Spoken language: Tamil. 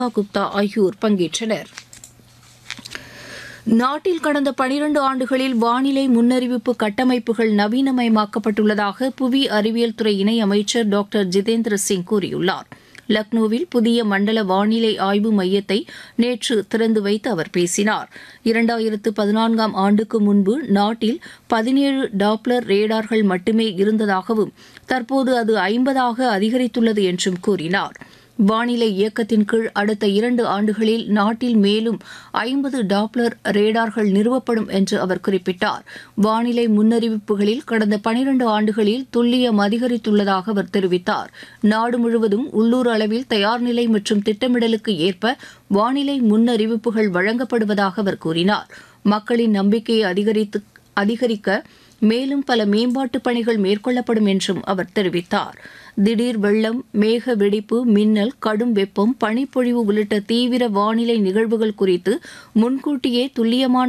குப்தா ஆகியோர் பங்கேற்றனர் நாட்டில் கடந்த பனிரண்டு ஆண்டுகளில் வானிலை முன்னறிவிப்பு கட்டமைப்புகள் நவீனமயமாக்கப்பட்டுள்ளதாக புவி அறிவியல் துறை இணை அமைச்சர் டாக்டர் ஜிதேந்திர சிங் கூறியுள்ளார் லக்னோவில் புதிய மண்டல வானிலை ஆய்வு மையத்தை நேற்று திறந்து வைத்து அவர் பேசினார் இரண்டாயிரத்து பதினான்காம் ஆண்டுக்கு முன்பு நாட்டில் பதினேழு டாப்ளர் ரேடார்கள் மட்டுமே இருந்ததாகவும் தற்போது அது ஐம்பதாக அதிகரித்துள்ளது என்றும் கூறினார் வானிலை இயக்கத்தின் கீழ் அடுத்த இரண்டு ஆண்டுகளில் நாட்டில் மேலும் ஐம்பது டாப்ளர் ரேடார்கள் நிறுவப்படும் என்று அவர் குறிப்பிட்டார் வானிலை முன்னறிவிப்புகளில் கடந்த பனிரண்டு ஆண்டுகளில் துல்லியம் அதிகரித்துள்ளதாக அவர் தெரிவித்தார் நாடு முழுவதும் உள்ளூர் அளவில் தயார்நிலை மற்றும் திட்டமிடலுக்கு ஏற்ப வானிலை முன்னறிவிப்புகள் வழங்கப்படுவதாக அவர் கூறினார் மக்களின் நம்பிக்கையை அதிகரித்து அதிகரிக்க மேலும் பல மேம்பாட்டு பணிகள் மேற்கொள்ளப்படும் என்றும் அவர் தெரிவித்தார் திடீர் வெள்ளம் மேக வெடிப்பு மின்னல் கடும் வெப்பம் பனிப்பொழிவு உள்ளிட்ட தீவிர வானிலை நிகழ்வுகள் குறித்து முன்கூட்டியே துல்லியமான